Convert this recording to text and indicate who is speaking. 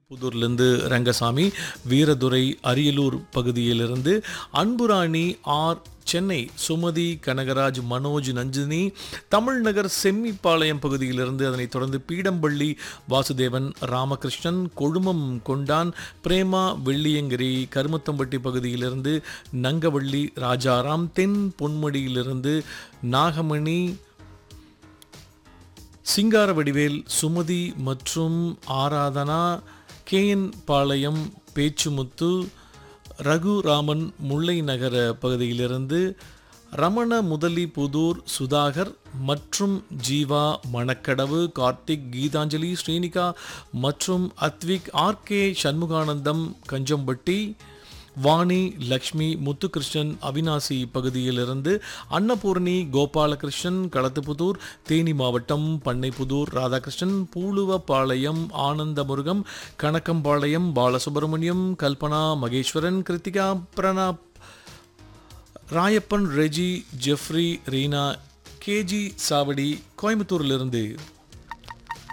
Speaker 1: புதூர்லேருந்து ரங்கசாமி வீரதுரை அரியலூர் பகுதியிலிருந்து அன்புராணி ஆர் சென்னை சுமதி கனகராஜ் மனோஜ் நந்தினி தமிழ்நகர் செம்மிப்பாளையம் பகுதியிலிருந்து அதனைத் தொடர்ந்து பீடம்பள்ளி வாசுதேவன் ராமகிருஷ்ணன் கொழுமம் கொண்டான் பிரேமா வெள்ளியங்கிரி கருமத்தம்பட்டி பகுதியிலிருந்து நங்கவள்ளி ராஜாராம் தென் பொன்மடியிலிருந்து நாகமணி சிங்கார வடிவேல் சுமதி மற்றும் ஆராதனா கேஎன் பாளையம் பேச்சுமுத்து ரகுராமன் முல்லை நகர பகுதியிலிருந்து ரமண முதலி புதூர் சுதாகர் மற்றும் ஜீவா மணக்கடவு கார்த்திக் கீதாஞ்சலி ஸ்ரீனிகா மற்றும் அத்விக் ஆர்கே சண்முகானந்தம் கஞ்சம்பட்டி வாணி லக்ஷ்மி முத்துகிருஷ்ணன் அவினாசி பகுதியிலிருந்து அன்னபூர்ணி கோபாலகிருஷ்ணன் களத்துப்புதூர் தேனி மாவட்டம் பண்ணைப்புதூர் ராதாகிருஷ்ணன் பூலுவப்பாளையம் ஆனந்தமுருகம் கணக்கம்பாளையம் பாலசுப்ரமணியம் கல்பனா மகேஸ்வரன் கிருத்திகா பிரணாப் ராயப்பன் ரெஜி ஜெஃப்ரி ரீனா கேஜி சாவடி கோயம்புத்தூரிலிருந்து